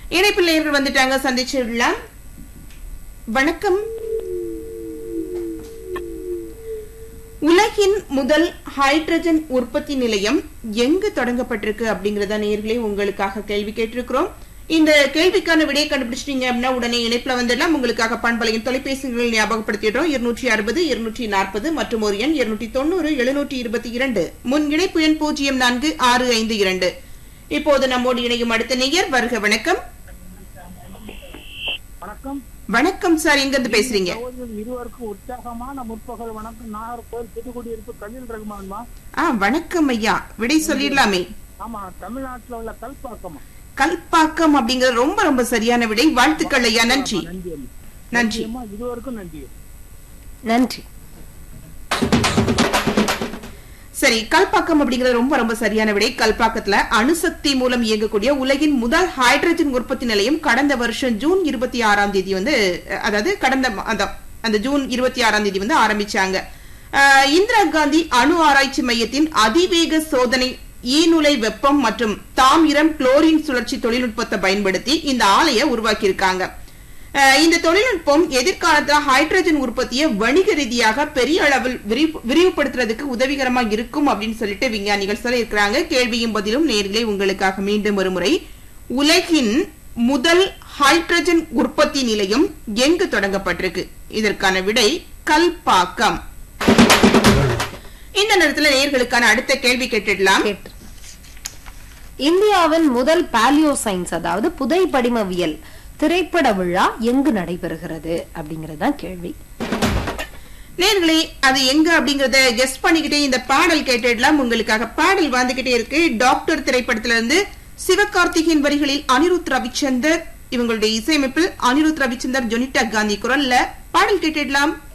இணைப்பில் நேர்கள் வந்துட்டாங்க சந்திச்சிடலாம் வணக்கம் உலகின் முதல் ஹைட்ரஜன் உற்பத்தி நிலையம் எங்கு தொடங்கப்பட்டிருக்கு அப்படிங்கறத நேர்களே உங்களுக்காக கேள்வி கேட்டிருக்கிறோம் இந்த கேள்விக்கான விடையை கண்டுபிடிச்சிட்டீங்க அப்படின்னா உடனே இணைப்புல வந்துடலாம் உங்களுக்காக பண்பலையின் தொலைபேசிகளை ஞாபகப்படுத்திடுறோம் இருநூற்றி அறுபது இருநூற்றி நாற்பது மற்றும் ஒரு எண் இருநூற்றி தொண்ணூறு எழுநூற்றி இருபத்தி இரண்டு முன் இணைப்பு எண் பூஜ்ஜியம் நான்கு ஆறு ஐந்து இரண்டு இப்போது நம்மோடு இணையும் அடுத்த நேயர் வருக வணக்கம் வணக்கம் வணக்கம் சார் எங்கிருந்து பேசுறீங்க சகோதரர்கள் இருவருக்கும் உற்சாகமான முற்பகல் வணக்கம் நாகர்கோவில் புதுக்குடியிருப்பு கலில் ரகுமான்மா ஆ வணக்கம் ஐயா விடை சொல்லிடலாமே ஆமா தமிழ்நாட்டுல உள்ள கல்பாக்கமா கல்பாக்கம் அப்படிங்கிறது ரொம்ப ரொம்ப சரியான விடை வாழ்த்துக்கள் ஐயா நன்றி நன்றி அம்மா. நன்றி அம்மா இருவருக்கும் நன்றி நன்றி சரி கல்பாக்கம் அப்படிங்கிறது ரொம்ப ரொம்ப சரியான விடை கல்பாக்கத்துல அணுசக்தி மூலம் இயங்கக்கூடிய உலகின் முதல் ஹைட்ரஜன் உற்பத்தி நிலையம் கடந்த வருஷம் ஜூன் இருபத்தி ஆறாம் தேதி வந்து அஹ், அதாவது கடந்த ம- அந்த அந்த ஜூன் இருபத்தி ஆறாம் தேதி வந்து ஆரம்பிச்சாங்க அஹ், இந்திரா காந்தி அணு ஆராய்ச்சி மையத்தின் அதிவேக சோதனை ஈநுலை வெப்பம் மற்றும் தாமிரம் குளோரின் சுழற்சி தொழில்நுட்பத்தை பயன்படுத்தி இந்த ஆலையை உருவாக்கியிருக்காங்க அஹ் இந்த தொழில்நுட்பம் எதிர்காலத்துல ஹைட்ரஜன் உற்பத்தியை வணிக ரீதியாக பெரிய அளவில் விரிவு- விரிவுபடுத்துறதுக்கு உதவிகரமா இருக்கும் அப்படின்னு சொல்லிட்டு விஞ்ஞானிகள் சொல்லியிருக்கிறாங்க கேள்வியும் பதிலும் நேரிலே உங்களுக்காக மீண்டும் ஒரு முறை உலகின் முதல் ஹைட்ரஜன் உற்பத்தி நிலையம் எங்கு தொடங்கப்பட்டிருக்கு இதற்கான விடை கல்பாக்கம் இந்த நேரத்துல நேர்களுக்கான அடுத்த கேள்வி கேட்டுடலாம் கேட்டு இந்தியாவின் முதல் பாலியோ சயின்ஸ் அதாவது புதை படிமவியல் திரைப்பட விழா எங்கு நடைபெறுகிறது அப்படிங்கறது தான் கேள்வி நேர்களே அது எங்க அப்படிங்கறத கெஸ் பண்ணிக்கிட்டே இந்த பாடல் கேட்டுடலாம் உங்களுக்காக பாடல் வந்துகிட்டே இருக்கு டாக்டர் திரைப்படத்துல இருந்து சிவகார்த்திகேயன் வரிகளில் அனிருத் ரவிச்சந்தர் இவங்களுடைய இசையமைப்பில் அனிருத் ரவிச்சந்தர் ஜொனிட்டா காந்தி குரல்ல பாடல் கேட்டுடலாம்